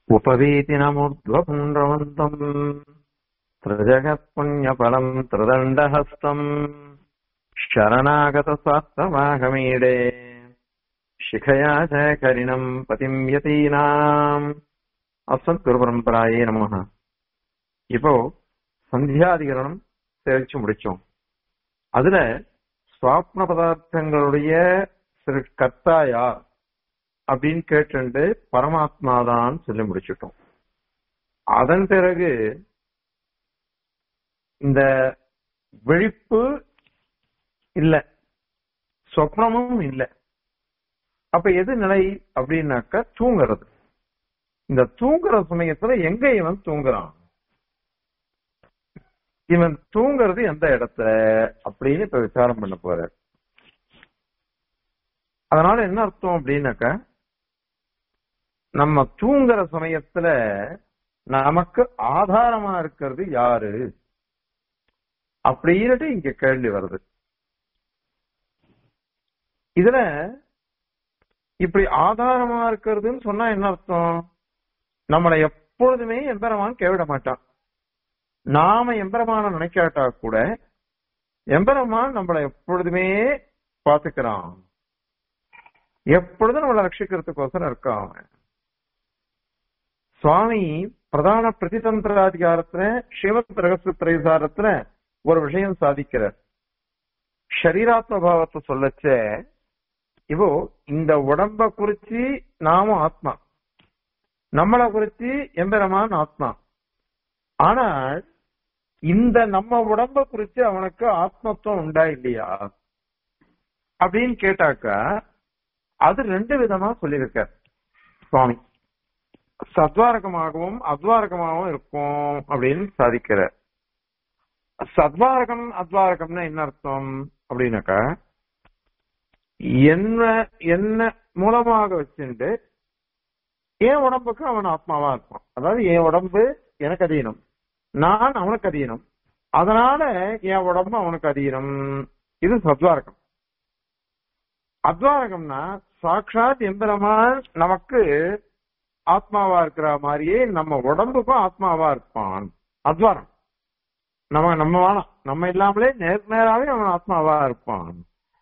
उपवीतिनमुर्ध्वपुण्ड्रवन्तम् त्रिजगत्पुण्यफलम् त्रिदण्डहस्तम् शरणागतस्वात्तमागमीडे शिखया च करिणम् पतिम् यतीनाम् அஸ்மத் குருபரம்பராயே நமக இப்போ சந்தியாதிகரணம் தெரிச்சு முடிச்சோம் அதுல சுவாப்ன பதார்த்தங்களுடைய சிறு கர்த்தா யார் அப்படின்னு கேட்டு பரமாத்மா தான் சொல்லி முடிச்சிட்டோம் அதன் பிறகு இந்த விழிப்பு இல்ல சொப்னமும் இல்ல அப்ப எது நிலை அப்படின்னாக்க தூங்குறது இந்த தூங்குற சமயத்துல எங்க இவன் தூங்குறான் இவன் தூங்குறது எந்த இடத்துல அப்படின்னு இப்ப விசாரம் பண்ண போற அதனால என்ன அர்த்தம் அப்படின்னாக்க நம்ம தூங்குற சமயத்துல நமக்கு ஆதாரமா இருக்கிறது யாரு அப்படின்னுட்டு இங்க கேள்வி வருது இதுல இப்படி ஆதாரமா இருக்கிறதுன்னு சொன்னா என்ன அர்த்தம் நம்மளை எப்பொழுதுமே எம்பெருமான் கைவிட மாட்டான் நாம எம்பெருமான நினைக்காட்டா கூட எம்பெருமான் நம்மளை எப்பொழுதுமே பாத்துக்கிறான் எப்பொழுதும் நம்மளை ரட்சிக்கிறதுக்கோசரம் இருக்கான் அவன் சுவாமி பிரதான பிரதிதந்திராதிகாரத்துல ஸ்ரீமத் ரகசிய பிரதிசாரத்துல ஒரு விஷயம் சாதிக்கிறார் ஷரீராத்ம பாவத்தை சொல்லச்ச இவோ இந்த உடம்ப குறிச்சு நாமும் ஆத்மா நம்மளை குறிச்சு எம்பெருமான் ஆத்மா ஆனால் இந்த நம்ம உடம்ப குறிச்சு அவனுக்கு ஆத்மத்துவம் உண்டா இல்லையா அப்படின்னு கேட்டாக்கா அது ரெண்டு விதமா சொல்லியிருக்கார் சுவாமி சத்வாரகமாகவும் அத்வாரகமாகவும் இருக்கும் அப்படின்னு சாதிக்கிறார் சத்வாரகம் அத்வாரகம்னா என்ன அர்த்தம் அப்படின்னாக்கா என்ன என்ன மூலமாக வச்சுட்டு என் உடம்புக்கு அவன் ஆத்மாவா இருப்பான் அதாவது என் உடம்பு எனக்கு அதீனம் நான் அவனுக்கு அதீனம் அதனால என் உடம்பு அவனுக்கு அதீனம் இது சத்வாரகம் அத்வாரகம்னா சாட்சாத் எம்பெருமான் நமக்கு ஆத்மாவா இருக்கிற மாதிரியே நம்ம உடம்புக்கும் ஆத்மாவா இருப்பான் அத்வாரம் நம்ம நம்ம வேணாம் நம்ம இல்லாமலே நேர் நேராவே அவன் ஆத்மாவா இருப்பான்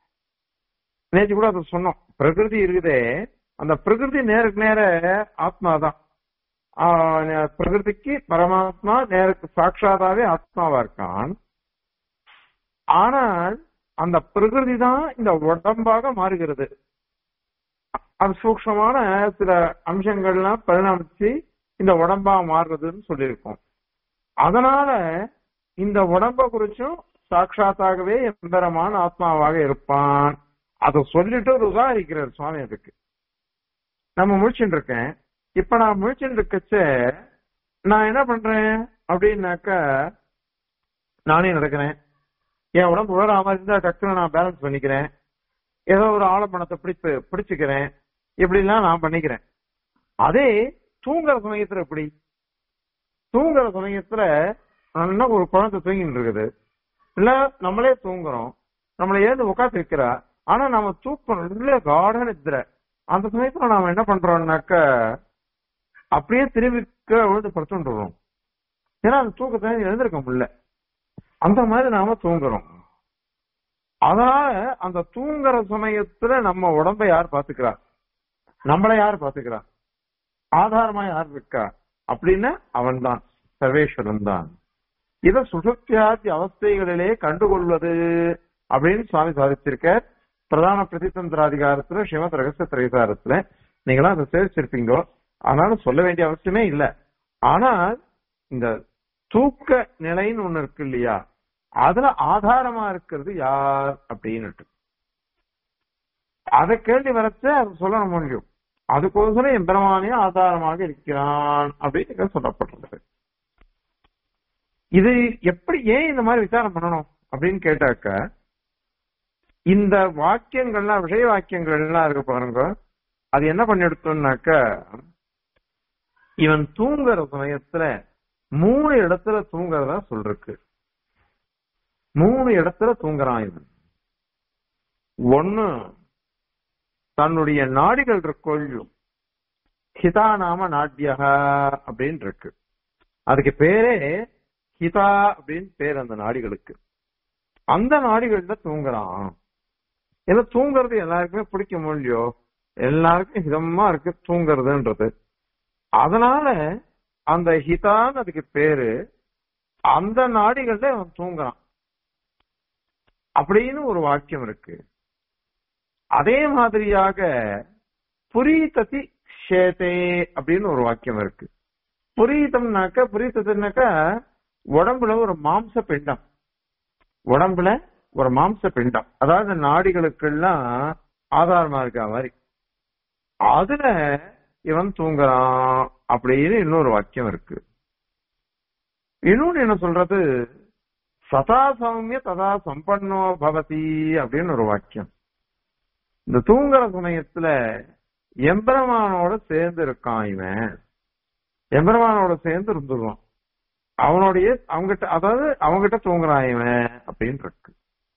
நேற்று கூட அதை சொன்னோம் பிரகிருதி இருக்குதே அந்த பிரகிருதி நேருக்கு நேர ஆத்மா தான் பிரகிருதிக்கு பரமாத்மா நேருக்கு சாட்சாதாவே ஆத்மாவா இருக்கான் ஆனால் அந்த பிரகிருதி தான் இந்த உடம்பாக மாறுகிறது அது சூக்ஷமான சில அம்சங்கள்லாம் பரிணாமிச்சு இந்த உடம்பா மாறுறதுன்னு சொல்லியிருக்கோம் அதனால இந்த உடம்ப குறிச்சும் சாட்சாத்தாகவே எம்பரமான ஆத்மாவாக இருப்பான் அதை சொல்லிட்டு ஒரு உதாரிக்கிறார் சுவாமி அதுக்கு நம்ம முழிச்சுட்டு இருக்கேன் இப்ப நான் முழிச்சுட்டு இருக்கச்ச நான் என்ன பண்றேன் அப்படின்னாக்க நானே நடக்கிறேன் என் உடம்பு உழறாம இருந்தா டக்குனு நான் பேலன்ஸ் பண்ணிக்கிறேன் ஏதோ ஒரு ஆலப்பணத்தை பிடிப்பு பிடிச்சுக்கிறேன் இப்படிலாம் நான் பண்ணிக்கிறேன் அதே தூங்குற சமயத்துல எப்படி தூங்குற சமயத்துல நல்லா ஒரு குழந்தை தூங்கிட்டு இருக்குது இல்ல நம்மளே தூங்குறோம் நம்மளை ஏந்து உட்காந்து வைக்கிறா ஆனா நம்ம தூக்கம் இல்ல கார்டன் நித்திர அந்த சமயத்துல நாம என்ன பண்றோம்னாக்க அப்படியே திரும்பி விழுந்து படுத்துட்டுறோம் ஏன்னா அந்த தூக்கத்தை எழுந்திருக்க முடியல அந்த மாதிரி நாம தூங்குறோம் அதனால அந்த தூங்குற சமயத்துல நம்ம உடம்ப யார் பாத்துக்கிறா நம்மள யார் பாத்துக்கிறா ஆதாரமா யார் இருக்கா அப்படின்னா அவன் தான் சர்வேஸ்வரன் தான் இத சுசுத்தியாதி அவஸ்தைகளிலே கண்டுகொள்வது அப்படின்னு சுவாமி சாதிச்சிருக்க பிரதான பிரதிதந்திராதிகாரத்துல ஸ்ரீமத் ரகசிய திரைசாரத்துல நீங்களாம் அதை சேர்ச்சிருப்பீங்கோ அதனால சொல்ல வேண்டிய அவசியமே இல்ல ஆனால் இந்த தூக்க நிலைன்னு ஒண்ணு இருக்கு இல்லையா அதுல ஆதாரமா இருக்கிறது யார் அப்படின்னு அதை கேள்வி வரச்ச அது சொல்ல முடியும் அதுக்கோசரம் எம்பெருமானே ஆதாரமாக இருக்கிறான் அப்படின்னு சொல்லப்பட்டிருந்தது இது எப்படி ஏன் இந்த மாதிரி விசாரம் பண்ணணும் அப்படின்னு கேட்டாக்க இந்த வாக்கியங்கள்லாம் விஷய வாக்கியங்கள்லாம் இருக்கு பாருங்க அது என்ன பண்ணிடுத்தோம்னாக்க இவன் தூங்குற சமயத்துல மூணு இடத்துல தூங்குறதா சொல்றக்கு மூணு இடத்துல தூங்குறான் இவன் ஒண்ணு தன்னுடைய நாடிகள் கொள்ளும் ஹிதா நாம நாட்டியக அப்படின்னு இருக்கு அதுக்கு பேரே ஹிதா அப்படின்னு பேர் அந்த நாடிகளுக்கு அந்த நாடிகள்ல தூங்குறான் ஏன்னா தூங்குறது எல்லாருக்குமே பிடிக்கும் இல்லையோ எல்லாருக்கும் ஹிதமா இருக்கு தூங்குறதுன்றது அதனால அந்த ஹிதான்னு அதுக்கு பேரு அந்த நாடிகள்ல அவன் தூங்குறான் அப்படின்னு ஒரு வாக்கியம் இருக்கு அதே மாதிரியாக புரீததி ஷேதே அப்படின்னு ஒரு வாக்கியம் இருக்கு புரீதம்னாக்க புரீதத்துனாக்கா உடம்புல ஒரு மாம்ச பிண்டம் உடம்புல ஒரு மாம்ச பிண்டம் அதாவது நாடிகளுக்கெல்லாம் ஆதாரமா இருக்க மாதிரி அதுல இவன் தூங்குறான் அப்படின்னு இன்னொரு வாக்கியம் இருக்கு இன்னொன்னு என்ன சொல்றது சதா சௌமிய ததா சம்பன்னோ பவதி அப்படின்னு ஒரு வாக்கியம் இந்த தூங்குற சமயத்துல எம்பெருமானோட சேர்ந்து இருக்கான் இவன் எம்பெருமானோட சேர்ந்து இருந்துருவான் அவனுடைய அவங்கிட்ட அதாவது அவங்கிட்ட தூங்குறான் இவன் அப்படின்னு இருக்கு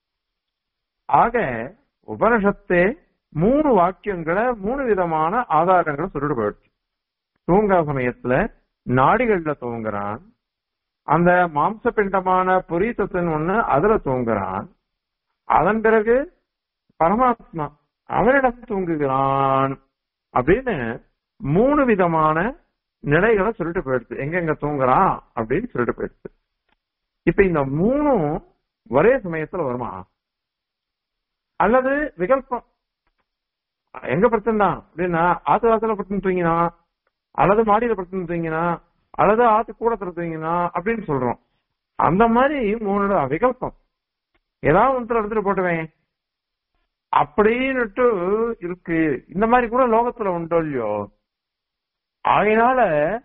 ஆக உபனிஷத்தே மூணு வாக்கியங்களை மூணு விதமான ஆதாரங்களை சொல்லிட்டு போயிடுச்சு தூங்குற சமயத்துல நாடிகள்ல தூங்குறான் அந்த மாம்ச பிண்டமான புரீத்தத்தின் ஒண்ணு அதுல தூங்குறான் அதன் பிறகு பரமாத்மா அவனிடம் தூங்குகிறான் அப்படின்னு மூணு விதமான நிலைகளை சொல்லிட்டு போயிடுச்சு எங்கெங்க தூங்குறான் அப்படின்னு சொல்லிட்டு போயிடுச்சு இப்ப இந்த மூணும் ஒரே சமயத்துல வருமா அல்லது விகல்பம் எங்க படுத்திருந்தான் அப்படின்னா ஆத்து வாசல படுத்து தூங்கினா அல்லது மாடியில படுத்து தூங்கினா அல்லது ஆத்து கூடத்துல தூங்கினா அப்படின்னு சொல்றோம் அந்த மாதிரி மூணு விகல்பம் ஏதாவது ஒன்று எடுத்துட்டு போட்டுவேன் அப்படின்னுட்டு இருக்கு இந்த மாதிரி கூட லோகத்துல உண்டோ இல்லையோ அதனால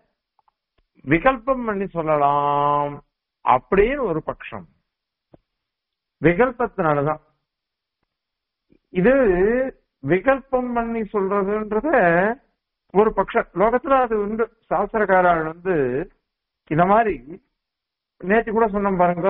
விகல்பம் பண்ணி சொல்லலாம் அப்படின்னு ஒரு பட்சம் விகல்பத்தினாலதான் இது விகல்பம் பண்ணி சொல்றதுன்றத ஒரு பட்சம் லோகத்துல அது உண்டு சாஸ்திரக்காரர்கள் வந்து இந்த மாதிரி நேற்று கூட சொன்னோம் பாருங்க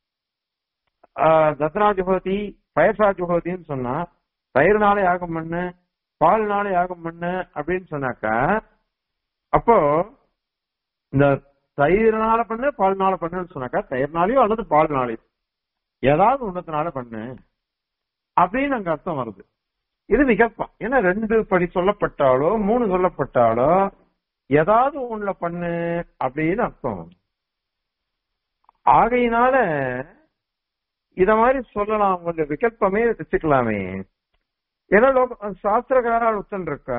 தத்ரா ஜுகோதி பயசா ஜுகோதின்னு சொன்னா தயிர்னாலே யாகம் பண்ணு பால்னாலே யாகம் பண்ணு அப்படின்னு சொன்னாக்கா அப்போ இந்த தயிர்னால பண்ணு பால்னால பண்ணுன்னு சொன்னாக்கா தயிர்னாலையோ அல்லது பால்னாலையோ ஏதாவது ஒன்னத்தினால பண்ணு அப்படின்னு அங்க அர்த்தம் வருது இது விகல்பம் ஏன்னா ரெண்டு படி சொல்லப்பட்டாலோ மூணு சொல்லப்பட்டாலோ ஏதாவது ஒண்ணுல பண்ணு அப்படின்னு அர்த்தம் ஆகையினால இத மாதிரி சொல்லலாம் கொஞ்சம் விகல்பமே வச்சுக்கலாமே ஏன்னா லோக சாஸ்திரக்காரால் உத்தன் இருக்கா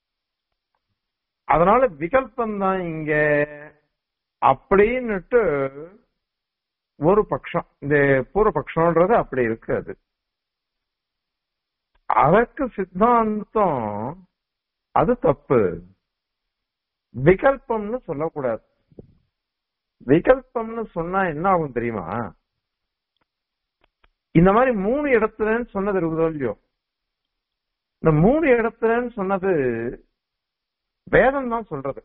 அதனால விகல்பம் தான் இங்க அப்படின்னுட்டு ஒரு பட்சம் இந்த பூர்வபக்ஷம்ன்றது அப்படி இருக்கு அது அதற்கு சித்தாந்தம் அது தப்பு விகல்பம்னு சொல்லக்கூடாது விகல்பம்னு சொன்னா என்ன ஆகும் தெரியுமா இந்த மாதிரி மூணு இடத்துலன்னு சொன்னது இருக்குதோ இல்லையோ இந்த மூணு இடத்துலன்னு சொன்னது வேதம் தான் சொல்றது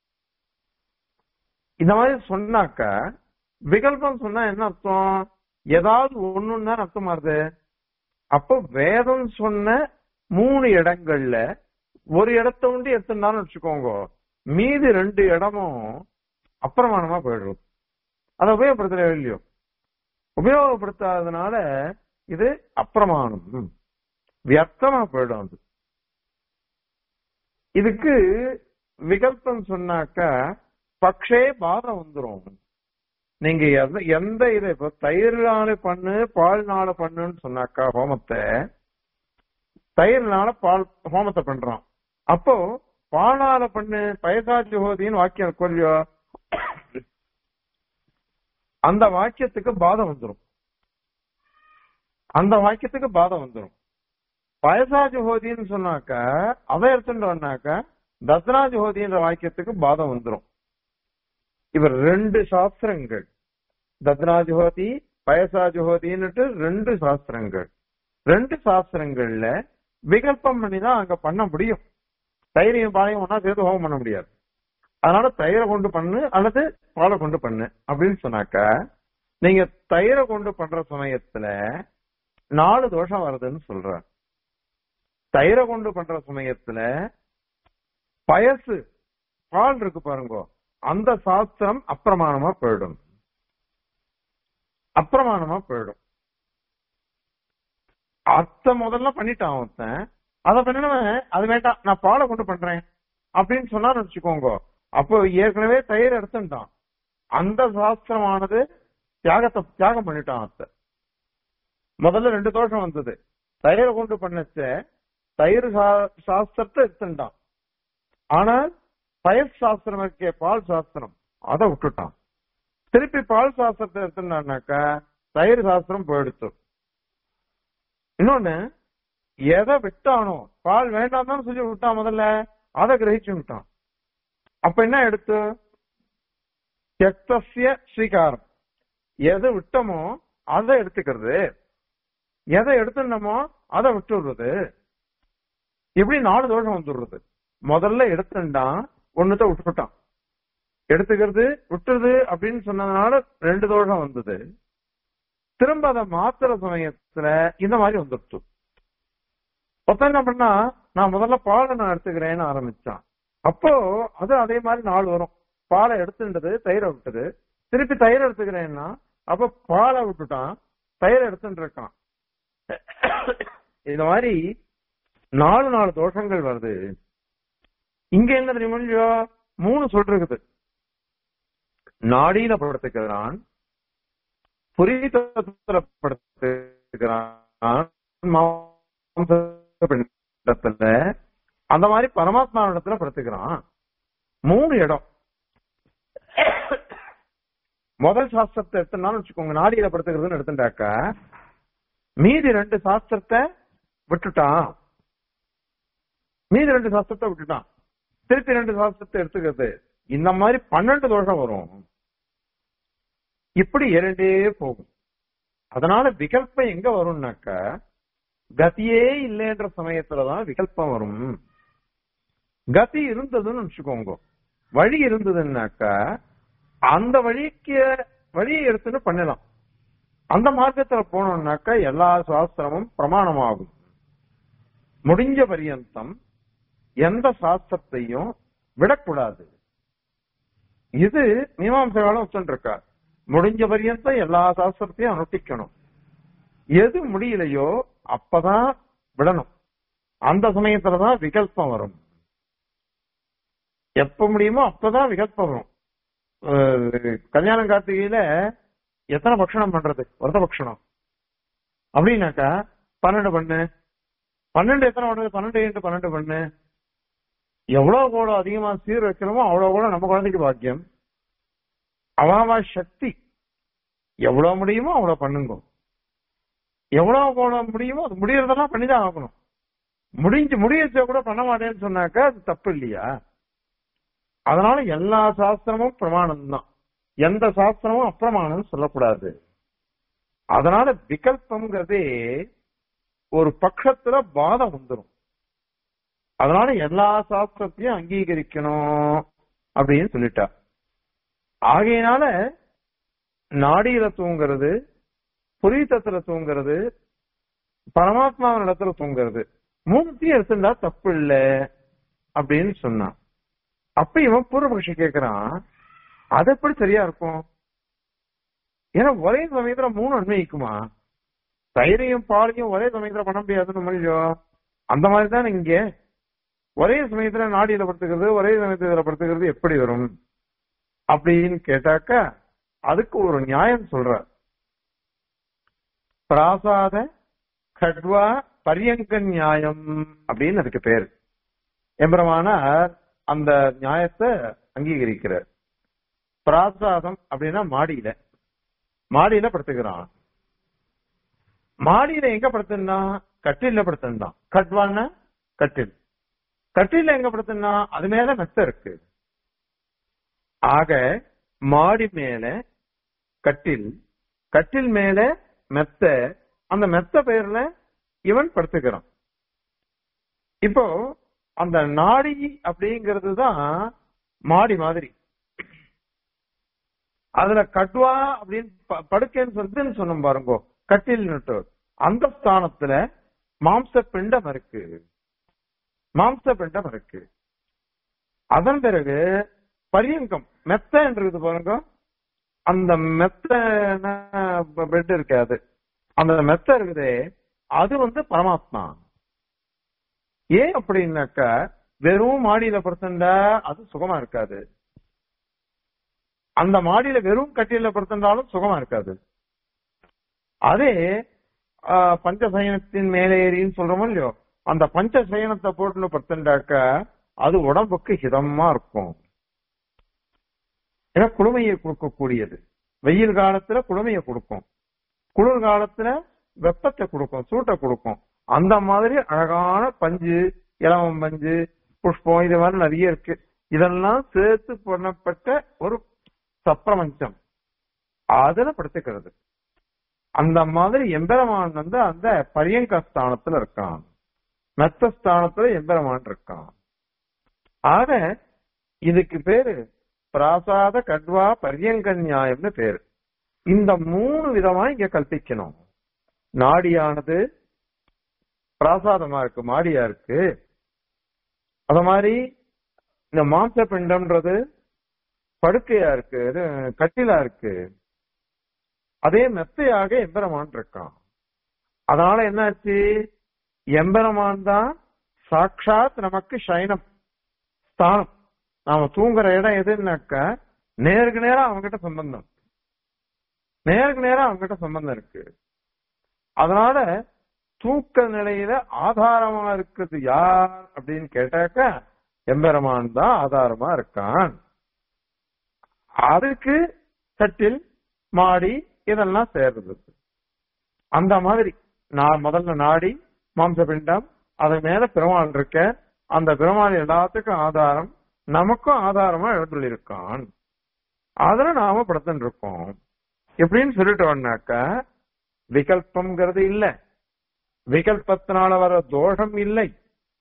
இந்த மாதிரி சொன்னாக்க விகல்பம் சொன்னா என்ன அர்த்தம் ஏதாவது ஒண்ணுன்னு தான் அர்த்தம் வருது அப்போ வேதம் சொன்ன மூணு இடங்கள்ல ஒரு இடத்த உண்டு எடுத்துனாலும் வச்சுக்கோங்க மீதி ரெண்டு இடமும் அப்பிரமாணமா போயிடுறது அதை உபயோகப்படுத்தல இல்லையோ உபயோகப்படுத்தாததுனால இது அப்பிரமாணம் வியர்த்தமா போயிடும் அது இதுக்கு விகல்பம் சொன்னாக்க பக்ஷே பாதம் வந்துரும் நீங்க எந்த எந்த இதை இப்ப தயிர்னால பண்ணு பால்னால பண்ணுன்னு சொன்னாக்கா ஹோமத்தை தயிர்னால பால் ஹோமத்தை பண்றான் அப்போ பாலால பண்ணு பயசாட்சி ஹோதின்னு வாக்கியம் இருக்கும் இல்லையோ அந்த வாக்கியத்துக்கு பாதம் வந்துடும் அந்த வாக்கியத்துக்கு பாதம் வந்துடும் பயசாஜி ஹோதின்னு சொன்னாக்க அதை எடுத்துட்டோம்னாக்க தத்ராஜ் ஹோதின்ற வாக்கியத்துக்கு பாதம் வந்துடும் இவர் ரெண்டு சாஸ்திரங்கள் தத்ராஜுஹோதி பயசாஜுஹோதின்னுட்டு ரெண்டு சாஸ்திரங்கள் ரெண்டு சாஸ்திரங்கள்ல விகல்பம் பண்ணி தான் அங்க பண்ண முடியும் தயிரையும் பாலையும் ஒன்னா சேர்த்து ஹோமம் பண்ண முடியாது அதனால தயிரை கொண்டு பண்ணு அல்லது பாலை கொண்டு பண்ணு அப்படின்னு சொன்னாக்க நீங்க தயிரை கொண்டு பண்ற சமயத்துல நாலு தோஷம் வருதுன்னு சொல்ற தயிரை கொண்டு பண்ற சமயத்துல பயசு பால் இருக்கு பாருங்க அந்த சாஸ்திரம் அப்பிரமாணமா போயிடும் அப்பிரமாணமா போயிடும் அத்த முதல்ல பண்ணிட்டான் ஒருத்தன் அதை பண்ணினவன் அது வேண்டாம் நான் பாலை கொண்டு பண்றேன் அப்படின்னு சொன்னான்னு வச்சுக்கோங்க அப்போ ஏற்கனவே தயிர் எடுத்துட்டான் அந்த சாஸ்திரமானது தியாகத்தை தியாகம் பண்ணிட்டான் அத்த முதல்ல ரெண்டு தோஷம் வந்தது தயிரை கொண்டு பண்ணச்ச தயிர் சா- சாஸ்திரத்தை எடுத்துட்டான் ஆனால் பயஸ் சாஸ்திரம் இருக்கே பால் சாஸ்திரம் அதை விட்டுட்டான் திருப்பி பால் சாஸ்திரத்தை எடுத்துட்டான்னாக்கா தயிர் சாஸ்திரம் போயிடுச்சு இன்னொன்னு எதை விட்டானோ பால் வேண்டாம் தான் சொல்லி விட்டான் முதல்ல அதை கிரகிச்சு விட்டான் அப்ப என்ன எடுத்து தியக்தஸ்ய ஸ்வீகாரம் எதை விட்டமோ அதை எடுத்துக்கிறது எதை எடுத்துனமோ அதை விட்டுடுறது இப்படி நாலு தோஷம் வந்துடுறது முதல்ல எடுத்துட்டான் ஒண்ணுத்த விட்டுட்டான் எடுத்துக்கிறது விட்டுறது அப்படின்னு சொன்னதுனால ரெண்டு தோஷம் வந்தது திரும்ப அதை மாத்துற சமயத்துல இந்த மாதிரி வந்துடுச்சு ஒருத்தன் என்ன பண்ணா நான் முதல்ல பாலை நான் எடுத்துக்கிறேன்னு ஆரம்பிச்சான் அப்போ அது அதே மாதிரி நாள் வரும் பாலை எடுத்துட்டது தயிரை விட்டது திருப்பி தயிர் எடுத்துக்கிறேன்னா அப்ப பாலை விட்டுட்டான் தயிர் எடுத்துட்டு இருக்கான் இந்த மாதிரி நாலு நாலு தோஷங்கள் வருது இங்க என்ன தெரியுமா இல்லையோ? மூணு சொல்றது நாடியில படுத்துக்கிறான் புரிதத்துல படுத்துக்கிறான் மாம்ச பிண்டத்துல அந்த மாதிரி பரமாத்மா இடத்துல படுத்துக்கிறான் மூணு இடம் முதல் சாஸ்திரத்தை எடுத்தனாலும் வச்சுக்கோங்க நாடியில படுத்துக்கிறதுன்னு எடுத்துட்டாக்கா மீதி ரெண்டு சாஸ்திரத்தை விட்டுட்டான் மீதி ரெண்டு சாஸ்திரத்தை விட்டுட்டான் திருப்பி ரெண்டு சாஸ்திரத்தை எடுத்துக்கிறது இந்த மாதிரி பன்னெண்டு தோஷம் வரும் இப்படி இரண்டே போகும் அதனால விகல்பம் எங்க வரும்னாக்க கதியே இல்லைன்ற சமயத்துலதான் விகல்பம் வரும் கதி இருந்ததுன்னு வச்சுக்கோங்க வழி இருந்ததுன்னாக்கா அந்த வழிக்கு வழியை எடுத்துன்னு பண்ணலாம் அந்த மார்க்கத்துல போனோம்னாக்கா எல்லா சாஸ்திரமும் பிரமாணமாகும் முடிஞ்ச பரியந்தம் எந்த சாஸ்திரத்தையும் விடக்கூடாது இது மீமாம்சகாலம் வச்சுருக்கா முடிஞ்ச பரியந்தம் எல்லா சாஸ்திரத்தையும் அனுஷ்டிக்கணும் எது முடியலையோ அப்பதான் விடணும் அந்த சமயத்துலதான் விகல்பம் வரும் எப்ப முடியுமோ அப்பதான் விகல்பம் வரும் அஹ் கல்யாணம் கார்த்திகையில எத்தனை பட்சணம் பண்றது விரத பட்சணம் அப்படின்னாக்கா பன்னெண்டு பண்ணு பன்னெண்டு எத்தனை பண்ணுது பன்னெண்டு இன்ட்டு பன்னெண்டு பண்ணு எவ்வளவு கூட அதிகமா சீர் வைக்கிறோமோ அவ்வளவு கூட நம்ம குழந்தைக்கு பாக்கியம் அவாவா சக்தி எவ்வளவு முடியுமோ அவ்வளவு பண்ணுங்க எவ்வளவு போட முடியுமோ அது முடியறதெல்லாம் பண்ணிதான் ஆகணும் முடிஞ்சு முடியச்ச கூட பண்ண மாட்டேன்னு சொன்னாக்கா அது தப்பு இல்லையா அதனால எல்லா சாஸ்திரமும் பிரமாணம் தான் எந்த சாஸ்திரமும் அப்பிரமாணம் சொல்லக்கூடாது அதனால விகல்பம்ங்கிறதே ஒரு பட்சத்துல பாதம் வந்துடும் அதனால எல்லா சாஸ்திரத்தையும் அங்கீகரிக்கணும் அப்படின்னு சொல்லிட்டா ஆகையினால நாடியில தூங்குறது புரித்தத்துல தூங்குறது பரமாத்மாவின் இடத்துல தூங்குறது மூணுத்தையும் எடுத்துட்டா தப்பு இல்ல அப்படின்னு சொன்னான் அப்ப இவன் பூர்வபக்ஷி கேக்குறான் அது எப்படி சரியா இருக்கும் ஏன்னா ஒரே சமயத்துல மூணு அன்வயிக்குமா தயிரையும் பாலையும் ஒரே சமயத்துல பண்ண முடியாதுன்னு முடியோ அந்த மாதிரி தான் இங்க ஒரே சமயத்துல நாடியில படுத்துக்கிறது ஒரே சமயத்துல படுத்துக்கிறது எப்படி வரும் அப்படின்னு கேட்டாக்கா அதுக்கு ஒரு நியாயம் சொல்றார் பிராசாத கட்வா பரியங்க நியாயம் அப்படின்னு அதுக்கு பேரு எம்பரமானார் அந்த நியாயத்தை அங்கீகரிக்கிறார் பிராசாதம் அப்படின்னா மாடியில மாடியில படுத்துக்கிறான் மாடியில எங்க படுத்துனா கட்டில படுத்துனான் கட்வான்னா கட்டில் கட்டில எங்க படுத்துனா அது மேல மெத்த இருக்கு ஆக மாடி மேல கட்டில் கட்டில் மேல மெத்த அந்த மெத்த பெயர்ல இவன் படுத்துக்கிறான் இப்போ அந்த நாடி அப்படிங்கிறது தான் மாடி மாதிரி அதுல கட்வா அப்படின்னு ப- படுக்கைன்னு சொல்லிட்டு சொன்னோம் பாருங்க கட்டில் அந்த ஸ்தானத்துல மாம்ச பிண்டம் இருக்கு மாம்ச பிண்டம் இருக்கு அதன் பிறகு பரியங்கம் மெத்தன்றது பாருங்க அந்த மெத்த பெட் இருக்காது அந்த மெத்த இருக்குதே அது வந்து பரமாத்மா ஏன் அப்படின்னாக்கா வெறும் மாடியில படுத்துண்டா அது சுகமா இருக்காது அந்த மாடியில வெறும் கட்டியில படுத்துட்டாலும் சுகமா இருக்காது அதே ஆஹ், பஞ்சசயனத்தின் மேலே ஏறின்னு சொல்றோமோ இல்லையோ அந்த பஞ்சசயனத்தை போட்டு படுத்துண்டாக்கா அது உடம்புக்கு ஹிதமா இருக்கும் ஏன்னா குளுமையை கொடுக்கக்கூடியது வெயில் காலத்துல குளுமையை கொடுக்கும் குளிர் காலத்துல வெப்பத்தை கொடுக்கும் சூட்டை கொடுக்கும் அந்த மாதிரி அழகான பஞ்சு இலவம் பஞ்சு புஷ்பம் இது மாதிரி நிறைய இருக்கு இதெல்லாம் சேர்த்து பண்ணப்பட்ட ஒரு சப்பிரபஞ்சம் அதுல படுத்துக்கிறது அந்த மாதிரி எம்பெருமான் வந்து அந்த பரியங்க ஸ்தானத்துல இருக்கான் மெத்த ஸ்தானத்துல எம்பெருமான் இருக்கான் ஆக இதுக்கு பேரு பிராசாத கட்வா பரியங்க நியாயம்னு பேரு இந்த மூணு விதமா இங்க கல்பிக்கணும் நாடியானது பிராசாதமா இருக்கு மாடியா இருக்கு அத மாதிரி இந்த மாம்ச பிண்டம்ன்றது படுக்கையா இருக்கு இது கட்டிலா இருக்கு அதே மெத்தையாக எம்பெருமான் இருக்கான் அதனால என்னாச்சு எம்பெருமான் தான் சாட்சாத் நமக்கு சயனம் ஸ்தானம் நாம தூங்குற இடம் எதுன்னாக்கா நேருக்கு நேரா அவங்ககிட்ட சம்பந்தம் நேருக்கு நேரா அவங்ககிட்ட சம்பந்தம் இருக்கு அதனால தூக்க நிலையில ஆதாரமா இருக்கிறது யார் அப்படின்னு கேட்டாக்க எம்பெருமான் தான் ஆதாரமா இருக்கான் அதுக்கு கட்டில் மாடி இதெல்லாம் சேர்றது அந்த மாதிரி நான் முதல்ல நாடி மாம்சபிண்டம் அது மேல பெருமாள் இருக்க அந்த பெருமாள் எல்லாத்துக்கும் ஆதாரம் நமக்கும் ஆதாரமா எழுந்துள்ளிருக்கான் அதுல நாம படுத்துட்டு இருக்கோம் எப்படின்னு சொல்லிட்டோம்னாக்கா விகல்பம்ங்கிறது இல்ல விகல்பத்தினால வர தோஷம் இல்லை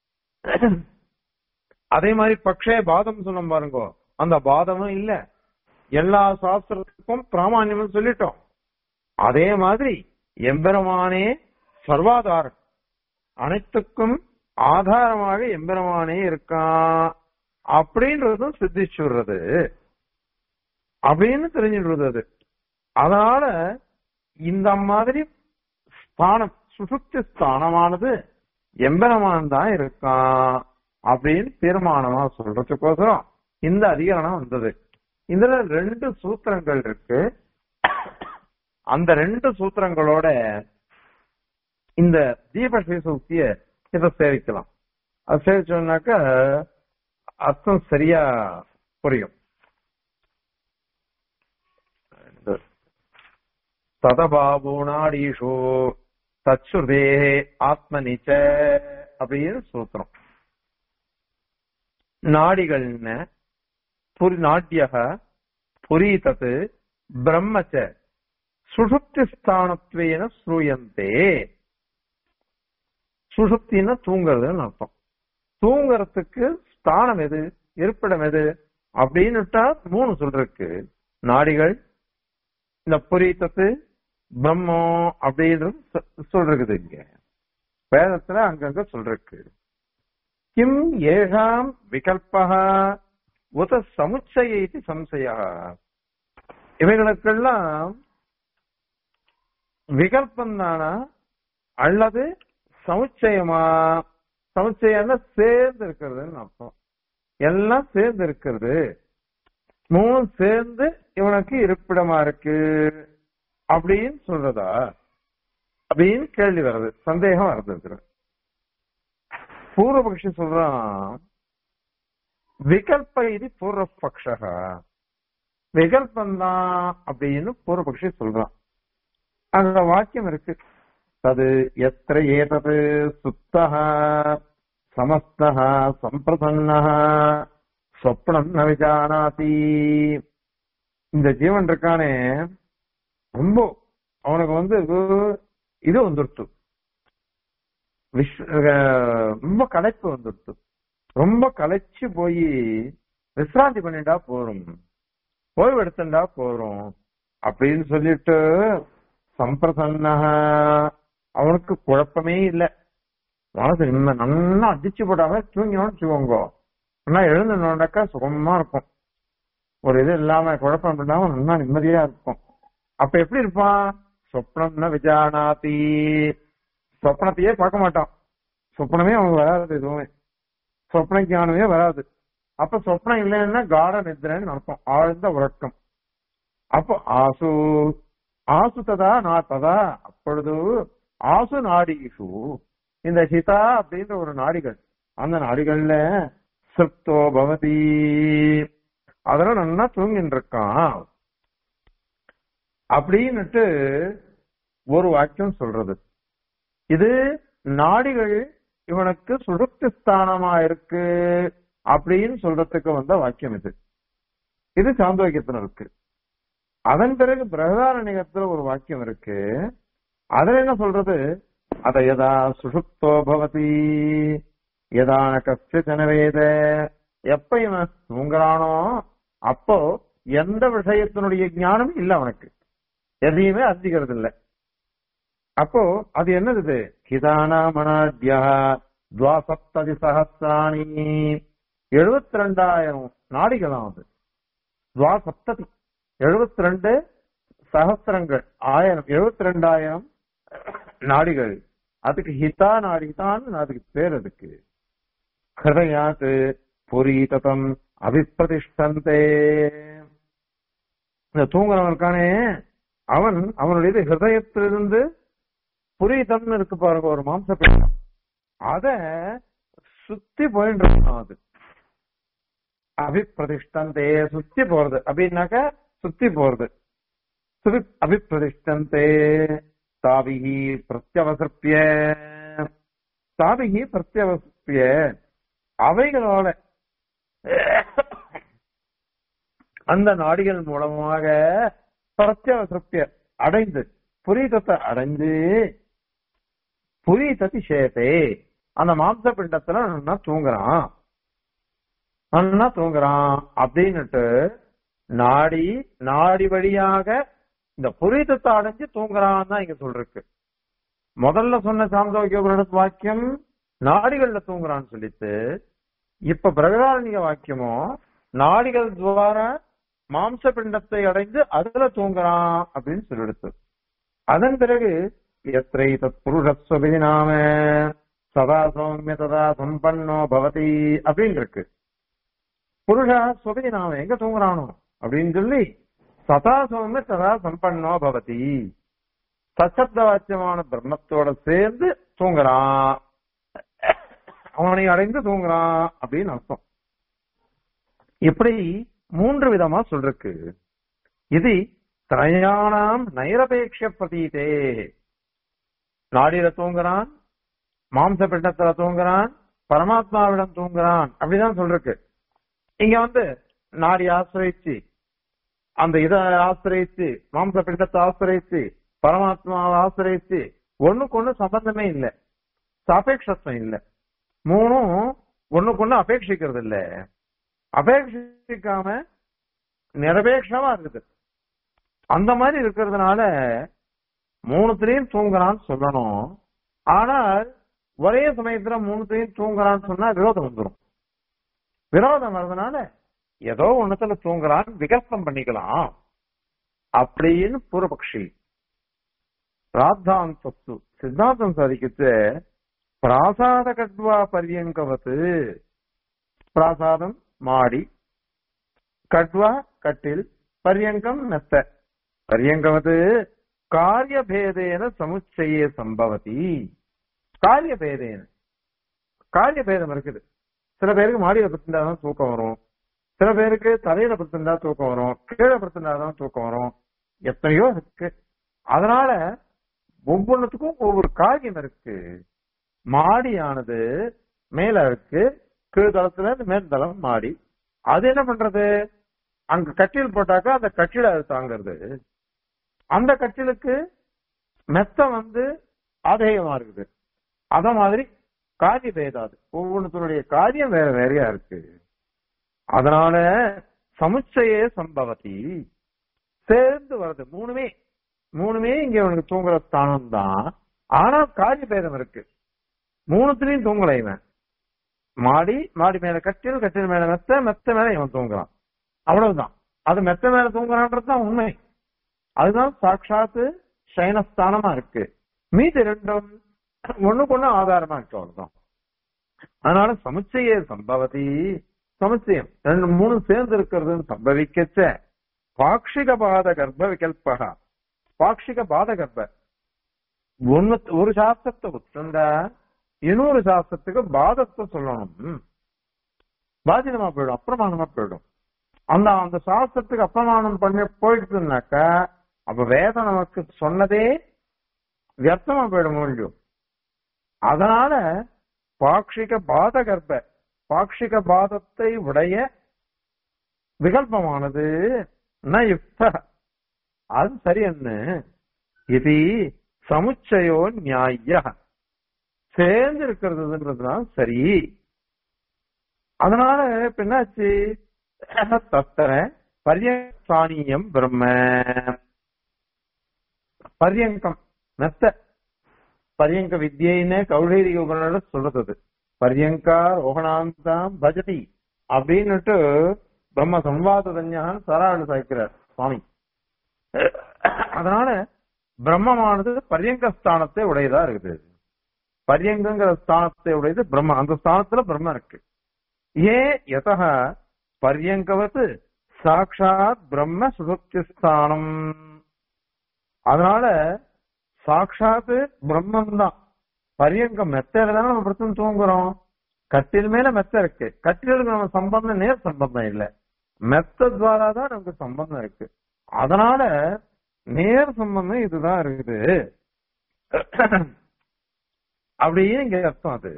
அதே மாதிரி பக்ஷே பாதம் சொன்னோம் பாருங்க அந்த பாதமும் இல்ல எல்லா சாஸ்திரத்துக்கும் பிராமான்யமும் சொல்லிட்டோம் அதே மாதிரி எம்பெருமானே சர்வாதாரம் அனைத்துக்கும் ஆதாரமாக எம்பெருமானே இருக்கான் அப்படின்றதும் சித்திச்சுடுறது அப்படின்னு தெரிஞ்சிடுறது அது அதனால இந்த மாதிரி ஸ்தானம் சுசுப்தி ஸ்தானமானது எம்பெருமான் தான் இருக்கான் அப்படின்னு தீர்மானமா சொல்றதுக்கோசரம் இந்த அதிகரணம் வந்தது இதுல ரெண்டு சூத்திரங்கள் இருக்கு அந்த ரெண்டு சூத்திரங்களோட இந்த தீபஸ்ரீ சூக்திய இதை சேவிக்கலாம் அது சேவிச்சோம்னாக்க அர்த்தம் சரியா புரியும் ததபாபூனாடீஷோ தச்சுதே ஆத்மனிச்ச அப்படின்னு சூத்திரம் நாடிகள்ன புரி நாட்டியக புரீதத் பிரம்மச்ச சுஷுப்தி ஸ்தானத்வேன ஸ்ரூயந்தே சுஷுப்தின்னா தூங்குறதுன்னு அர்த்தம் தூங்குறதுக்கு ஸ்தானம் எது இருப்பிடம் எது அப்படின்னுட்டா மூணு சொல்றதுக்கு நாடிகள் இந்த புரீத்தத்து பிரம்மம் அப்படின்றது சொ- சொல்றது இங்க வேதத்துல அங்கங்க சொல்றதுக்கு கிம் ஏஷாம் விகல்பக உத சமுச்சய இது சம்சய இவைகளுக்கெல்லாம் விகல்பம் தானா அல்லது சமுச்சயமா சமுச்சயம்னா சேர்ந்து இருக்கிறதுன்னு அர்த்தம் எல்லாம் சேர்ந்து இருக்கிறது மூணு சேர்ந்து இவனுக்கு இருப்பிடமா இருக்கு அப்படின்னு சொல்றதா அப்படின்னு கேள்வி வருது சந்தேகம் வருது இதுல. பூர்வபக்ஷி சொல்றான் விகல்ப இது பூர்வபக்ஷ விகல்பந்தான் அப்படின்னு பூர்வபக்ஷி சொல்றான் அங்க வாக்கியம் இருக்கு தது எத்திர ஏதது சுத்தः சமஸ்தः சம்பிரசன்னः சொப்னம் ந விஜானாதி இந்த ஜீவன் இருக்கானே ரொம்ப அவனுக்கு வந்து இது வந்துடுத்து விஷ்- அஹ் ரொம்ப களைப்பு வந்துடுத்து ரொம்ப களைச்சு போய் விசிராந்தி பண்ணிட்டா போறோம் ஓய்வு எடுத்துட்டா போறோம் அப்படின்னு சொல்லிட்டு சம்பிரசன்ன அவனுக்கு குழப்பமே இல்ல மனசு நிம்ம நல்லா அடிச்சு போடாம தூங்கினோம்னு வச்சுக்கோங்க ஆனா எழுந்துனோண்டாக்கா சுகமா இருக்கும் ஒரு இது இல்லாம குழப்பம் இல்லாம நல்லா நிம்மதியா இருக்கும் அப்ப எப்படி இருப்பான் சொப்னம்னா விஜானாதி சொப்னத்தையே பார்க்க மாட்டான் சொப்னமே அவனுக்கு வராது எதுவுமே சொப்ன ஞானமே வராது அப்ப சொப்னம் இல்லைன்னா காட நித்திரன்னு அர்த்தம் ஆழ்ந்த உறக்கம் அப்போ ஆசு ஆசு ததா நான் ததா அப்பொழுது ஆசு நாடிஷு இந்த ஹிதா அப்படின்ற ஒரு நாடிகள் அந்த நாடிகள்ல சிருப்தோ பவதி அதெல்லாம் நல்லா தூங்கின்னு இருக்கான் அப்படின்னுட்டு ஒரு வாக்கியம் சொல்றது இது நாடிகள் இவனுக்கு சுழுப்தி ஸ்தானமா இருக்கு அப்படின்னு சொல்றதுக்கு வந்த வாக்கியம் இது இது சாந்தோக்கியத்துல இருக்கு அதன் பிறகு பிரகதாரண்யத்துல ஒரு வாக்கியம் இருக்கு அதுல என்ன சொல்றது அத யதா சுஷுப்தோ பவதி யதான கஷ்ட ஜனவேத எப்ப இவன் தூங்குறானோ அப்போ எந்த விஷயத்தினுடைய ஞானம் இல்ல அவனுக்கு எதையுமே அறிஞ்சிக்கிறது இல்ல அப்போ அது என்னது இது கிதானா மனாத்யா துவாசப்ததி சகசிராணி எழுபத்தி ரெண்டாயிரம் நாடிகளாம் அது துவாசப்ததி எழுபத்தி ரெண்டு சகசிரங்கள் ஆயிரம் எழுபத்தி ரெண்டாயிரம் நாடிகள் அதுக்கு ஹிதா நாடி தான் அதுக்கு பேர் அதுக்கு ஹிருதயாத் புரீததம் அபிப்பிரதிஷ்டந்தே இந்த தூங்குறவன் இருக்கானே அவன் அவனுடைய ஹிருதயத்திலிருந்து புரீதம்னு இருக்கு பாருங்க ஒரு மாம்ச பிண்டம் அத சுத்தி போயிட்டு இருக்கான் அது அபிப்பிரதிஷ்டந்தே சுத்தி போறது அப்படின்னாக்க சுத்தி போறது சுவி அபிப்பிரதிஷ்டந்தே தாபிகி பிரத்யவசப்பிய தாபிகி பிரத்யவசப்பிய அவைகளோட அந்த நாடிகள் மூலமாக பிரத்யவசப்பிய அடைந்து புரீதத்தை அடைஞ்சு புரீதத்தி சேதே அந்த மாம்ச பிண்டத்துல நல்லா தூங்குறான் நல்லா தூங்குறான் அப்படின்னுட்டு நாடி நாடி வழியாக இந்த புரீதத்தை அடைஞ்சு தூங்குறான் தான் இங்க சொல்றக்கு முதல்ல சொன்ன சாந்தோக்கிய வாக்கியம் நாடிகள்ல தூங்குறான்னு சொல்லிட்டு இப்ப பிரகதாரணிக வாக்கியமோ நாடிகள் துவாரா மாம்ச பிண்டத்தை அடைந்து அதுல தூங்குறான் அப்படின்னு சொல்லிடுத்து அதன் பிறகு எத்திரை தத் புருஷஸ்வபி நாம சதா சௌமிய ததா சம்பன்னோ பவதி அப்படின்னு இருக்கு புருஷா சுபதி நாம எங்க தூங்குறானோ அப்படின்னு சொல்லி சதா சௌமிய ததா சம்பன்னோ பவதி சச்சப்த வாக்கியமான பிரம்மத்தோட சேர்ந்து தூங்குறான் அவனை அடைந்து தூங்குறான் அப்படின்னு அர்த்தம் இப்படி மூன்று விதமா சொல்றக்கு இது திரயாணாம் நைரபேட்ச பிரதீதே நாடியில தூங்குறான் மாம்ச பிண்டத்துல தூங்குறான் பரமாத்மாவிடம் தூங்குறான் அப்படிதான் சொல்றக்கு இங்க வந்து நாடி ஆசிரிச்சு அந்த இதை ஆசிரிச்சு மாம்ச பிண்டத்தை ஆசிரிச்சு பரமாத்மாவை ஆசிரிச்சு ஒண்ணுக்கு ஒண்ணு சம்பந்தமே இல்லை சாபேட்சத்துவம் இல்லை மூணும் ஒண்ணுக்கு ஒண்ணு அபேட்சிக்கிறது இல்ல அபேட்சிக்காம நிரபேட்சமா இருக்குது அந்த மாதிரி இருக்கிறதுனால மூணுத்திலையும் தூங்குறான்னு சொல்லணும் ஆனால் ஒரே சமயத்துல மூணுத்திலையும் தூங்குறான்னு சொன்னா விரோதம் வந்துடும் விரோதம் வர்றதுனால ஏதோ ஒண்ணுத்துல தூங்குறான் விகல்பம் பண்ணிக்கலாம் அப்படின்னு பூர்வபக்ஷி ராத்தாந்தஸ்து சித்தாந்தம் சாதிக்கிச்சு பிராசாத கட்வா பரியங்கவத்து பிராசாதம் மாடி கட்வா கட்டில் பரியங்கம் மெத்த பரியங்கவது காரியபேதேன சமுச்சயே சம்பவதி காரியபேதேன காரியபேதம் இருக்குது சில பேருக்கு மாடியில பத்திருந்தா தான் தூக்கம் வரும் சில பேருக்கு தலையில பத்திருந்தா தூக்கம் வரும் கீழே பத்திருந்தா தான் தூக்கம் வரும் எத்தனையோ இருக்கு அதனால ஒவ்வொன்றுத்துக்கும் ஒவ்வொரு காரியம் இருக்கு மாடியானது மேல இருக்கு கீழ்தளத்துல இருந்து மேல்தளம் மாடி அது என்ன பண்றது அங்க கட்டில் போட்டாக்கா அந்த கட்டில அது தாங்கிறது அந்த கட்டிலுக்கு மெத்த வந்து ஆதேயமா இருக்குது அத மாதிரி காரிய பேதாது ஒவ்வொன்றுத்தனுடைய காரியம் வேற வேறையா இருக்கு அதனால சமுச்சயே சம்பவத்தி சேர்ந்து வருது மூணுமே மூணுமே இங்க அவனுக்கு தூங்குற ஸ்தானம் தான் ஆனா காரிய பேதம் இருக்கு மூணுத்திலையும் தூங்கல இவன் மாடி மாடி மேல கட்டில் கட்டில் மேல மெத்த மெத்த மேல இவன் தூங்குறான் அவ்வளவுதான் அது மெத்த மேல தூங்குறான்றது தான் உண்மை அதுதான் சாட்சாத்து சயனஸ்தானமா இருக்கு மீதி ரெண்டும் ஒண்ணுக்கு ஒண்ணு ஆதாரமா இருக்கு அவ்வளவுதான் அதனால சமுச்சய சம்பவதி சமுச்சயம் ரெண்டு மூணு சேர்ந்து இருக்கிறதுன்னு சம்பவிக்கச்ச பாக்ஷிக பாத கர்ப்ப விகல்பகா பாக்ஷிக பாத கர்ப்ப ஒன்னு ஒரு சாஸ்திரத்தை விட்டுண்டா இன்னொரு சாஸ்திரத்துக்கு பாதத்தை சொல்லணும் பாதிதமா போயிடும் அப்பிரமாணமா போயிடும் அந்த அந்த சாஸ்திரத்துக்கு அப்பிரமாணம் பண்ணி போயிடுச்சுனாக்கா அப்ப வேதம் நமக்கு சொன்னதே வியர்த்தமா போயிட முடியும் அதனால பாக்ஷிக பாத கர்ப்ப பாக்ஷிக பாதத்தை உடைய விகல்பமானது ந யுக்த அது சரி என்ன இது சமுச்சயோ நியாய சேர்ந்து இருக்கிறதுன்றதுதான் சரி அதனால இப்ப என்னாச்சு தத்தர பரியங்கானியம் பிரம்ம பரியங்கம் மெத்த பரியங்க வித்யின்னு கௌடீரிக உபனோட சொல்றது பரியங்கா ரோகணாந்தாம் பஜதி அப்படின்னுட்டு பிரம்ம சம்வாத தஞ்சான் சராடு சாய்க்கிறார் சுவாமி அதனால பிரம்மமானது பரியங்க ஸ்தானத்தை உடையதா இருக்குது பரியங்கிற ஸ்தானத்தை உடையது பிரம்ம அந்த ஸ்தானத்துல பிரம்ம இருக்கு ஏன் எதக பரியங்கவத்து சாட்சாத் பிரம்ம சுசுப்தி ஸ்தானம் அதனால சாட்சாத்து பிரம்மம் தான் பரியங்கம் மெத்தையில தானே நம்ம பிரச்சனை தூங்குறோம் கட்டில் மேல மெத்த இருக்கு கட்டிலுக்கு நம்ம சம்பந்தம் நேர் சம்பந்தம் இல்ல மெத்த துவாரா தான் நமக்கு சம்பந்தம் இருக்கு அதனால நேர் சம்பந்தம் இதுதான் இருக்குது அப்படின்னு இங்க அர்த்தம் அது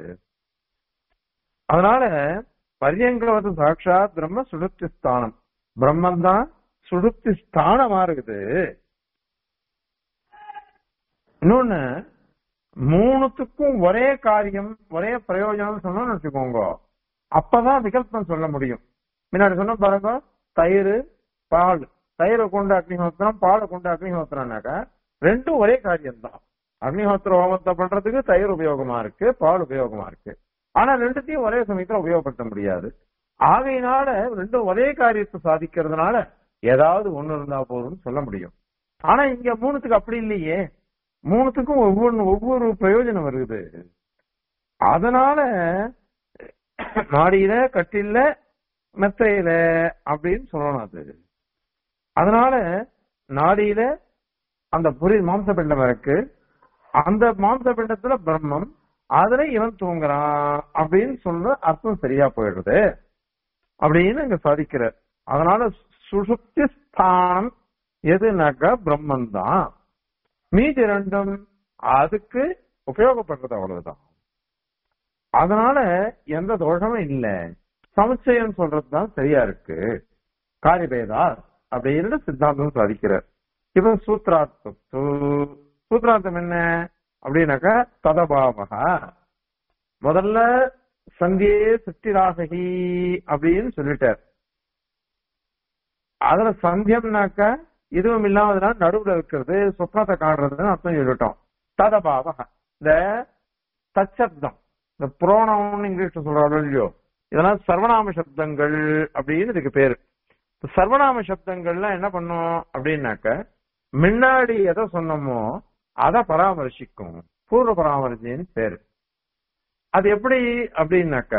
அதனால பரியங்கவது சாட்சாத் பிரம்ம சுடுப்தி ஸ்தானம் பிரம்மன் தான் சுடுப்தி ஸ்தானமா இருக்குது இன்னொன்னு மூணுத்துக்கும் ஒரே காரியம் ஒரே பிரயோஜனம் சொன்னோம்னு வச்சுக்கோங்க அப்பதான் விகல்பம் சொல்ல முடியும் முன்னாடி சொன்ன பாருங்க தயிர் பால் தயிரை கொண்டு அக்னிஹோத்திரம் பாலை கொண்டு அக்னிஹோத்திரம்னாக்கா ரெண்டும் ஒரே காரியம் தான் அக்னிஹோத்திர ஹோமத்தை பண்றதுக்கு தயிர் உபயோகமா இருக்கு பால் உபயோகமா இருக்கு ஆனா ரெண்டுத்தையும் ஒரே சமயத்துல உபயோகப்படுத்த முடியாது ஆகையினால ரெண்டும் ஒரே காரியத்தை சாதிக்கிறதுனால ஏதாவது ஒண்ணு இருந்தா போதும்னு சொல்ல முடியும் ஆனா இங்க மூணுத்துக்கு அப்படி இல்லையே மூணுத்துக்கும் ஒவ்வொரு ஒவ்வொரு பிரயோஜனம் வருது அதனால மாடியில கட்டில மெத்தையில அப்படின்னு சொல்லணும் அது அதனால நாடியில அந்த புரி மாம்ச பிண்டம் இருக்கு அந்த மாம்ச பிண்டத்துல பிரம்மம் அதுல இவன் தூங்குறான் அப்படின்னு சொல்ற அர்த்தம் சரியா போயிடுது அப்படின்னு இங்க சாதிக்கிறார் அதனால சுசுப்தி ஸ்தானம் எதுனாக்கா பிரம்மன் தான் மீதி ரெண்டும் அதுக்கு உபயோகப்படுறது அவ்வளவுதான் அதனால எந்த தோஷமும் இல்ல சமுச்சயம் சொல்றதுதான் சரியா இருக்கு காரிபேதா அப்படின்னு சித்தாந்தம் சாதிக்கிறார் இப்ப சூத்ரார்த்தம் சூத்ரார்த்தம் என்ன அப்படின்னாக்கா ததபாவகா முதல்ல சந்தியே சிருஷ்டிராசகி அப்படின்னு சொல்லிட்டார் அதுல சந்தியம்னாக்கா இதுவும் இல்லாமதுனா நடுவுல இருக்கிறது சொப்னத்தை காடுறதுன்னு அர்த்தம் சொல்லிட்டோம் ததபாவக இந்த தச்சப்தம் இந்த புரோணம் இங்கிலீஷ்ல சொல்றாங்க இல்லையோ இதெல்லாம் சர்வநாம சப்தங்கள் அப்படின்னு இதுக்கு பேரு சர்வநாம சப்தங்கள்லாம் என்ன பண்ணும் அப்படின்னாக்க முன்னாடி எதை சொன்னோமோ அதை பராமரிசிக்கும் பூர்வ பராமரிசின்னு பேரு அது எப்படி அப்படின்னாக்க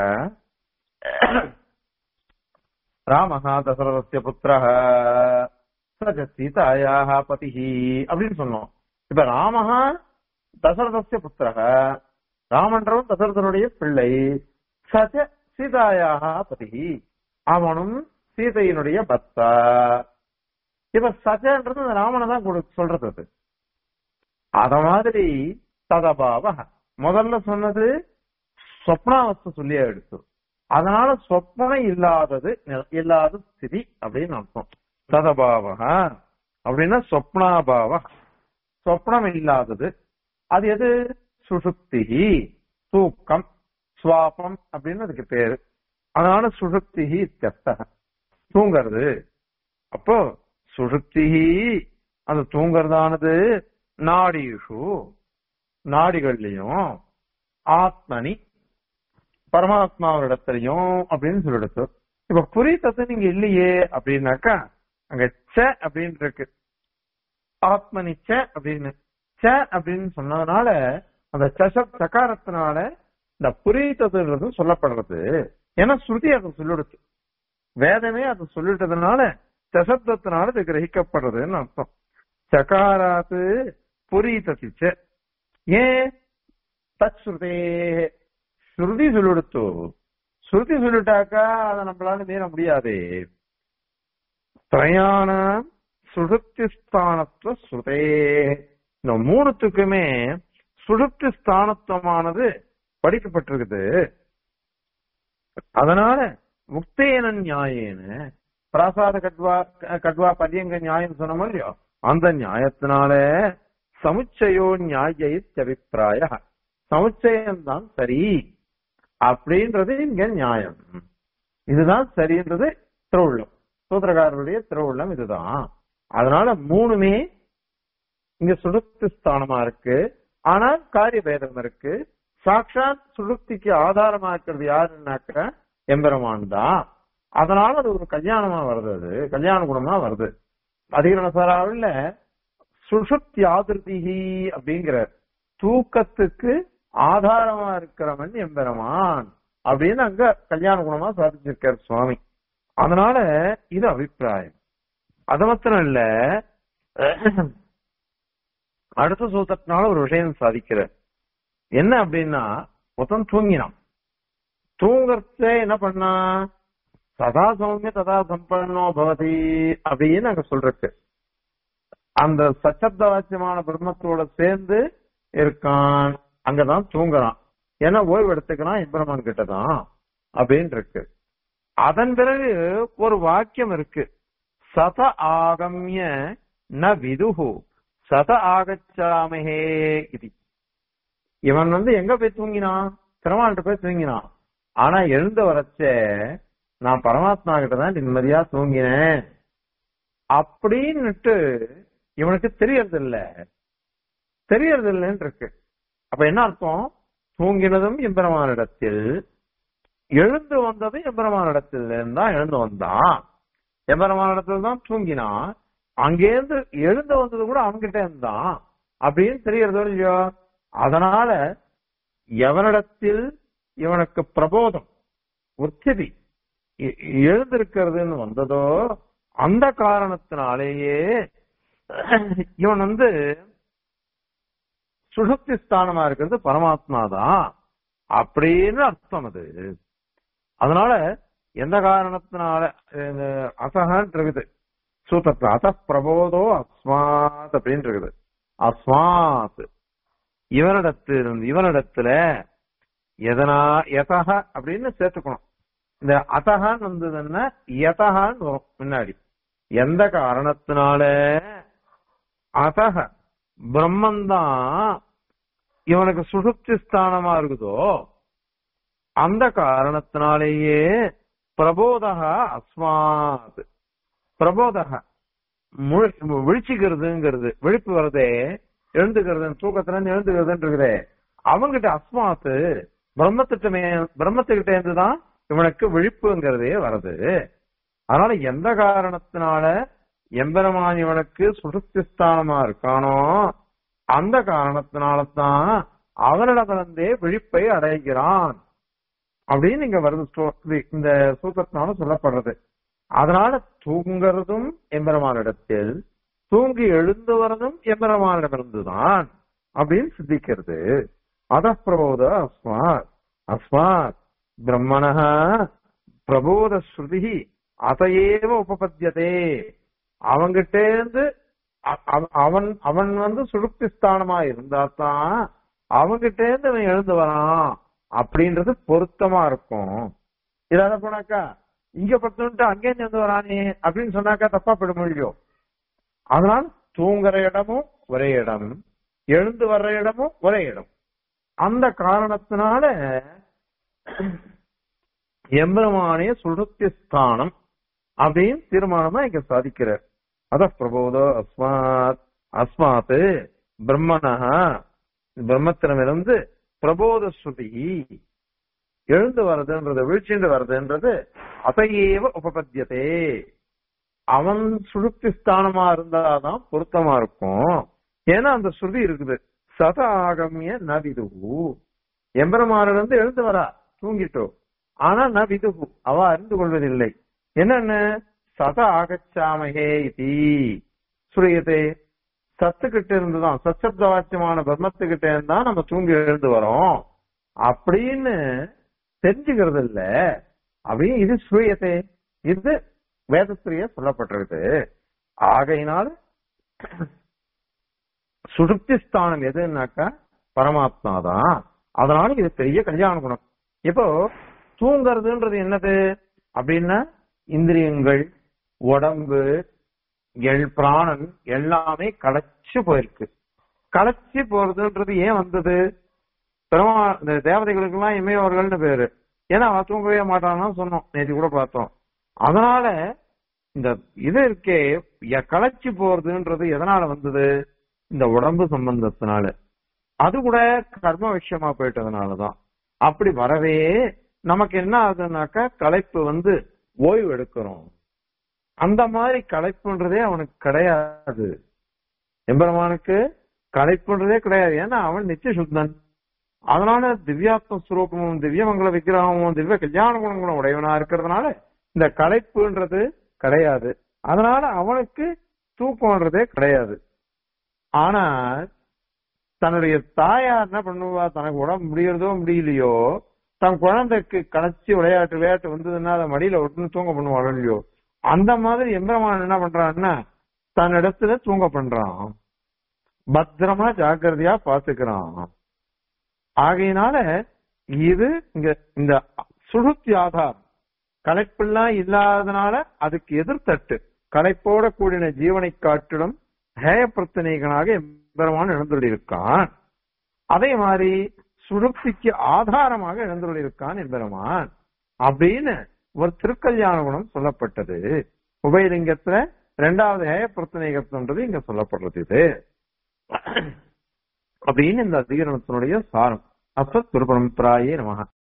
ராமஹா தசரதஸ்ய புத்திரஹ சஜ சீதாயாக பதிஹி அப்படின்னு சொன்னோம் இப்ப ராமஹா தசரதஸ்ய புத்திரக ராமன்றவன் தசரதனுடைய பிள்ளை சஜ சீதாயாக பதிஹி அவனும் சீதையினுடைய பத்தா இப்ப சஜன்றது அந்த ராமனை தான் கொடு சொல்றது அது அத மாதிரி ததபாவ முதல்ல சொன்னது சொப்னாவஸ்து சொல்லியா எடுத்து அதனால சொப்பனம் இல்லாதது இல்லாத ஸ்திதி அப்படின்னு அர்த்தம் ததபாவக அப்படின்னா சொப்னாபாவ சொப்னம் இல்லாதது அது எது சுசுப்தி தூக்கம் சுவாபம் அப்படின்னு அதுக்கு பேரு அதனால சுசுப்தி தெத்த தூங்கிறது அப்போ சுசுப்தி அந்த தூங்கறதானது நாடிஷு நாடிகள்லயும் ஆத்மனி பரமாத்மாவிடத்திலையும் அப்படின்னு சொல்லிடுச்சு இப்ப புரி தத்து நீங்க இல்லையே அப்படின்னாக்கா அங்க ச அப்படின்னு இருக்கு ஆத்மனி ச அப்படின்னு ச அப்படின்னு சொன்னதுனால அந்த சச சகாரத்தினால இந்த புரித்ததுன்றது சொல்லப்படுறது ஏன்னா ஸ்ருதி அதை சொல்லிடுச்சு வேதமே அதை சொல்லிட்டதுனால சசப்தத்தினால இது கிரகிக்கப்படுறதுன்னு அர்த்தம் சகாராத்து புரீததிச்ச ஏன் தத் ஸ்ருதே ஸ்ருதி சொல்லிடுத்து ஸ்ருதி சொல்லிட்டாக்கா அதை நம்மளால மீற முடியாது பிரயாண சுழுப்தி ஸ்தானத்துவ ஸ்ருதே இந்த மூணுத்துக்குமே சுழுப்தி ஸ்தானத்துவமானது படிக்கப்பட்டிருக்குது அதனால முக்தேன நியாயேன பிராசாத கட்வா கட்வா பரியங்க நியாயம் சொன்னோம் இல்லையோ அந்த நியாயத்தினால சமுச்சயோ நியாய அபிப்பிராய சமுச்சயம் தான் சரி அப்படின்றது இங்க நியாயம் இதுதான் சரின்றது திருவுள்ளம் சூத்திரக்காரருடைய திருவுள்ளம் இதுதான் அதனால மூணுமே இங்க சுடுக்தி ஸ்தானமா இருக்கு ஆனால் காரிய பேதம் இருக்கு சாட்சாத் சுடுக்திக்கு ஆதாரமா இருக்கிறது யாருன்னாக்க எம்பெருமான் தான் அதனால அது ஒரு கல்யாணமா வருது அது கல்யாண குணமா வருது அதிகரண சாராவில் சுஷுப்தி ஆதிருதிகி அப்படிங்கிற தூக்கத்துக்கு ஆதாரமா இருக்கிறவன் எம்பெருமான் அப்படின்னு அங்க கல்யாண குணமா சாதிச்சிருக்கார் சுவாமி அதனால இது அபிப்பிராயம் அது மாத்திரம் இல்ல அடுத்த சூத்திரத்தினால ஒரு விஷயம் சாதிக்கிறார் என்ன அப்படின்னா மொத்தம் தூங்கினான் தூங்கறத என்ன பண்ணா சதா சௌமிய ததா சம்பன்னோ பவதி அப்படின்னு அங்க சொல்றக்கு அந்த சச்சப்த வாக்கியமான பிரம்மத்தோட சேர்ந்து இருக்கான் அங்கதான் தூங்குறான் ஏன்னா ஓய்வு எடுத்துக்கிறான் எம்பெருமான் கிட்டதான் அப்படின்னு இருக்கு அதன் பிறகு ஒரு வாக்கியம் இருக்கு சத ஆகம்ய ந விதுகு சத ஆகச்சாமஹே இது இவன் வந்து எங்க போய் தூங்கினான் பெருமாள்கிட்ட போய் தூங்கினான் ஆனா எழுந்து வரச்ச நான் பரமாத்மா கிட்ட தான் நிம்மதியா தூங்கினேன் அப்படின்னுட்டு இவனுக்கு தெரியறது இல்ல தெரியறது இல்லைன்னு இருக்கு அப்ப என்ன அர்த்தம் தூங்கினதும் எம்பெருமானிடத்தில் எழுந்து வந்ததும் எம்பெருமானிடத்தில் தான் எழுந்து வந்தான் எம்பெருமானிடத்தில் தான் தூங்கினான் அங்கேருந்து எழுந்து வந்தது கூட அவன்கிட்ட இருந்தான் அப்படின்னு தெரியறதோ இல்லையோ அதனால எவனிடத்தில் இவனுக்கு பிரபோதம் உற்சதி எழுந்திருக்கிறதுன்னு வந்ததோ அந்த காரணத்தினாலேயே இவன் வந்து சுஷுப்தி ஸ்தானமா இருக்கிறது பரமாத்மா தான் அப்படின்னு அர்த்தம் அது அதனால எந்த காரணத்தினால அசகன் இருக்குது சூத்திரத்துல அத பிரபோதோ அஸ்மாத் அப்படின்னு இருக்குது அஸ்மாத் இவனிடத்தில் இவனிடத்துல எதனா எதக அப்படின்னு சேர்த்துக்கணும் இந்த அத்தகான் வந்ததுன்னா எதகான் வரும் முன்னாடி எந்த காரணத்தினால அத்தக பிரம்மந்தான் இவனுக்கு சுசுப்தி ஸ்தானமா இருக்குதோ அந்த காரணத்தினாலேயே பிரபோதக அஸ்மாத் பிரபோதக விழிச்சுக்கிறதுங்கிறது விழிப்பு வருதே எழுந்துக்கிறது தூக்கத்துல இருந்து எழுந்துக்கிறதுன்னு இருக்குதே அவங்கிட்ட அஸ்மாத்து பிரம்மத்திட்டமே பிரம்மத்துக்கிட்ட இருந்துதான் இவனுக்கு விழிப்புங்கிறதே வருது அதனால எந்த காரணத்தினால எம்பெருமான் இவனுக்கு சுசுப்திஸ்தானமா இருக்கானோ அந்த காரணத்தினாலதான் அவனிடமிருந்தே விழிப்பை அடைகிறான் அப்படின்னு இங்க வருது இந்த சூத்திரத்தினால சொல்லப்படுறது அதனால தூங்குறதும் எம்பெருமானிடத்தில் தூங்கி எழுந்து வரதும் எம்பெருமானிடமிருந்துதான் அப்படின்னு சித்திக்கிறது அத பிரபோத அஸ்மாத் அஸ்மாத் பிரம்மண பிரபோத ஸ்ருதி அதையேவ உபபத்தியதே அவங்கிட்டேந்து அவன் அவன் வந்து சுழுப்தி ஸ்தானமா இருந்தா தான் அவங்கிட்டேந்து அவன் எழுந்து வரான் அப்படின்றது பொருத்தமா இருக்கும் இதாத போனாக்கா இங்க பத்துட்டு அங்கே இருந்து வரானே அப்படின்னு சொன்னாக்கா தப்பா போட முடியும் அதனால தூங்குற இடமும் ஒரே இடம் எழுந்து வர்ற இடமும் ஒரே இடம் அந்த காரணத்தினால எம்பெருமானே சுழுத்திய ஸ்தானம் அப்படின்னு தீர்மானமா இங்க சாதிக்கிறார் அத பிரபோதோ அஸ்மாத் அஸ்மாத் பிரம்மணா பிரம்மத்திடமிருந்து பிரபோத ஸ்ருதி எழுந்து வர்றதுன்றது வீழ்ச்சிண்டு வர்றதுன்றது அதையேவ உபபத்தியதே அவன் சுழுப்தி ஸ்தானமா இருந்தாதான் பொருத்தமா இருக்கும் ஏன்னா அந்த ஸ்ருதி இருக்குது சத ஆகமிய ந விதுகு எம்பெருமானிலிருந்து எழுந்து வரா தூங்கிட்டோ ஆனா ந விதுகு அவ அறிந்து கொள்வதில்லை என்னன்னு சத ஆகச்சாமகே இதி சுரியதே சத்துக்கிட்ட இருந்துதான் சச்சப்த வாக்கியமான பிரம்மத்துக்கிட்ட இருந்தா நம்ம தூங்கி எழுந்து வரோம் அப்படின்னு தெரிஞ்சுக்கிறது இல்ல அப்படின்னு இது சுயத்தை இது வேதத்திலேயே சொல்லப்பட்டிருக்கு ஆகையினால சுடுப்தி ஸ்தானம் எதுனாக்கா பரமாத்மா தான் அதனால இது பெரிய கல்யாண குணம் இப்போ தூங்குறதுன்றது என்னது அப்படின்னா இந்திரியங்கள் உடம்பு எல் பிராணன் எல்லாமே களைச்சு போயிருக்கு களைச்சு போறதுன்றது ஏன் வந்தது பெருமா இந்த தேவதைகளுக்கு எல்லாம் இமையவர்கள்னு பேரு ஏன்னா அவன் தூங்கவே மாட்டான்னு சொன்னோம் நேற்று கூட பார்த்தோம் அதனால இந்த இது இருக்கே எ- களைச்சு போறதுன்றது எதனால வந்தது இந்த உடம்பு சம்பந்தத்தினால அது கூட கர்ம விஷயமா போயிட்டதுனாலதான் அப்படி வரவே நமக்கு என்ன ஆகுதுனாக்கா களைப்பு வந்து ஓய்வு எடுக்கிறோம் அந்த மாதிரி களைப்புன்றதே அவனுக்கு கிடையாது எம்பெருமானுக்கு களைப்புன்றதே கிடையாது ஏன்னா அவன் நித்திய சுத்தன் அதனால திவ்யாத்ம ஸ்வரூபமும் திவ்யமங்கல விக்கிரகமும் திவ்ய கல்யாண குணங்களும் உடையவனா இருக்கிறதுனால இந்த களைப்புன்றது கிடையாது அதனால அவனுக்கு தூக்கம்ன்றதே கிடையாது ஆனா தன்னுடைய தாயார் என்ன பண்ணுவா தனக்கு உடம்பு முடியறதோ முடியலையோ தன் குழந்தைக்கு களைச்சி விளையாட்டு விளையாட்டு வந்ததுன்னா அதை மடியில ஒட்டுன்னு தூங்க பண்ணுவாள் இல்லையோ அந்த மாதிரி எம்பெருமான் என்ன பண்றான்னா தன்னிடத்துல தூங்க பண்றான் பத்திரமா ஜாக்கிரதையா பாத்துக்கிறான் ஆகையினால இது இங்க இந்த சுழுத்தி ஆதாரம் களைப்பெல்லாம் இல்லாதனால அதுக்கு எதிர்த்தட்டு களைப்போட கூடின ஜீவனை காட்டிலும் ஹேய பிரச்சனைகளாக எம்பெருமான் எழுந்துள்ளிருக்கான் அதே மாதிரி சுழுப்திக்கு ஆதாரமாக எழுந்துள்ளிருக்கான் எம்பெருமான் அப்படின்னு ஒரு திருக்கல்யாண குணம் சொல்லப்பட்டது உபயலிங்கத்துல ரெண்டாவது ஹேய பிரச்சனைகத்துன்றது இங்க சொல்லப்படுறது இது அப்படின்னு இந்த அதிகரணத்தினுடைய சாரம் அசத் குருபரம்பிராயே நமக